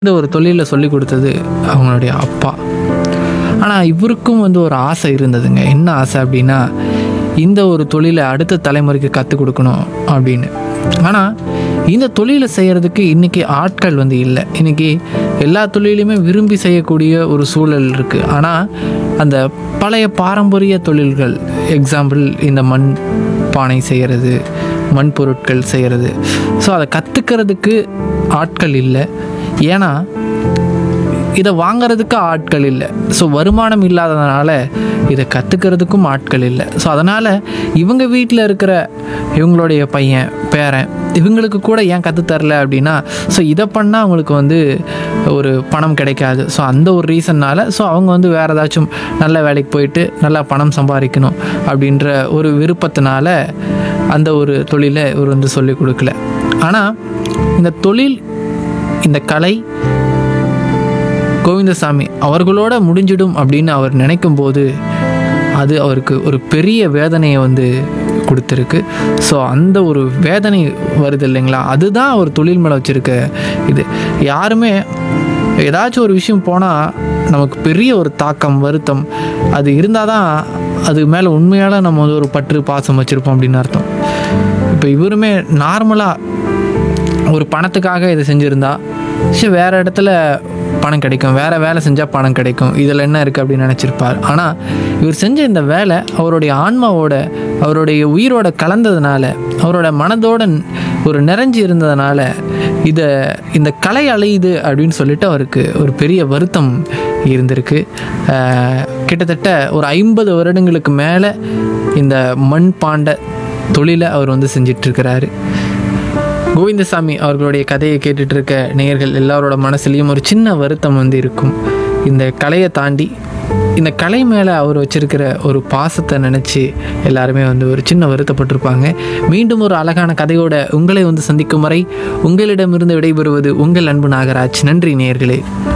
இந்த ஒரு தொழிலை சொல்லி கொடுத்தது அவங்களுடைய அப்பா ஆனால் இவருக்கும் வந்து ஒரு ஆசை இருந்ததுங்க என்ன ஆசை அப்படின்னா இந்த ஒரு தொழிலை அடுத்த தலைமுறைக்கு கற்றுக் கொடுக்கணும் அப்படின்னு ஆனால் இந்த தொழிலை செய்கிறதுக்கு இன்றைக்கி ஆட்கள் வந்து இல்லை இன்றைக்கி எல்லா தொழிலையுமே விரும்பி செய்யக்கூடிய ஒரு சூழல் இருக்குது ஆனால் அந்த பழைய பாரம்பரிய தொழில்கள் எக்ஸாம்பிள் இந்த மண் பானை செய்கிறது மண் பொருட்கள் செய்கிறது ஸோ அதை கற்றுக்கிறதுக்கு ஆட்கள் இல்லை ஏன்னா இதை வாங்குறதுக்கு ஆட்கள் இல்லை ஸோ வருமானம் இல்லாததுனால இதை கற்றுக்கிறதுக்கும் ஆட்கள் இல்லை ஸோ அதனால் இவங்க வீட்டில் இருக்கிற இவங்களுடைய பையன் பேரன் இவங்களுக்கு கூட ஏன் கற்றுத்தரல அப்படின்னா ஸோ இதை பண்ணால் அவங்களுக்கு வந்து ஒரு பணம் கிடைக்காது ஸோ அந்த ஒரு ரீசன்னால் ஸோ அவங்க வந்து வேறு ஏதாச்சும் நல்ல வேலைக்கு போயிட்டு நல்லா பணம் சம்பாதிக்கணும் அப்படின்ற ஒரு விருப்பத்தினால அந்த ஒரு தொழிலை இவர் வந்து சொல்லிக் கொடுக்கல ஆனால் இந்த தொழில் இந்த கலை கோவிந்தசாமி அவர்களோட முடிஞ்சிடும் அப்படின்னு அவர் நினைக்கும் போது அது அவருக்கு ஒரு பெரிய வேதனையை வந்து கொடுத்துருக்கு ஸோ அந்த ஒரு வேதனை வருது இல்லைங்களா அதுதான் அவர் தொழில் மேலே வச்சுருக்க இது யாருமே ஏதாச்சும் ஒரு விஷயம் போனால் நமக்கு பெரிய ஒரு தாக்கம் வருத்தம் அது இருந்தால் தான் அது மேலே உண்மையால நம்ம வந்து ஒரு பற்று பாசம் வச்சுருப்போம் அப்படின்னு அர்த்தம் இப்போ இவருமே நார்மலாக ஒரு பணத்துக்காக இதை செஞ்சுருந்தா சரி வேறு இடத்துல பணம் கிடைக்கும் வேறு வேலை செஞ்சால் பணம் கிடைக்கும் இதில் என்ன இருக்குது அப்படின்னு நினச்சிருப்பார் ஆனால் இவர் செஞ்ச இந்த வேலை அவருடைய ஆன்மாவோட அவருடைய உயிரோட கலந்ததுனால அவரோட மனதோட ஒரு நிறைஞ்சு இருந்ததுனால இதை இந்த கலை அலையுது அப்படின்னு சொல்லிட்டு அவருக்கு ஒரு பெரிய வருத்தம் இருந்திருக்கு ஆஹ் கிட்டத்தட்ட ஒரு ஐம்பது வருடங்களுக்கு மேலே இந்த மண் பாண்ட தொழிலை அவர் வந்து செஞ்சிட்ருக்கிறாரு கோவிந்தசாமி அவர்களுடைய கதையை கேட்டுட்டு இருக்க நேயர்கள் எல்லாரோட மனசுலேயும் ஒரு சின்ன வருத்தம் வந்து இருக்கும் இந்த கலையை தாண்டி இந்த கலை மேலே அவர் வச்சிருக்கிற ஒரு பாசத்தை நினச்சி எல்லாருமே வந்து ஒரு சின்ன வருத்தப்பட்டிருப்பாங்க மீண்டும் ஒரு அழகான கதையோட உங்களை வந்து சந்திக்கும் வரை உங்களிடமிருந்து விடைபெறுவது உங்கள் அன்பு நாகராஜ் நன்றி நேயர்களே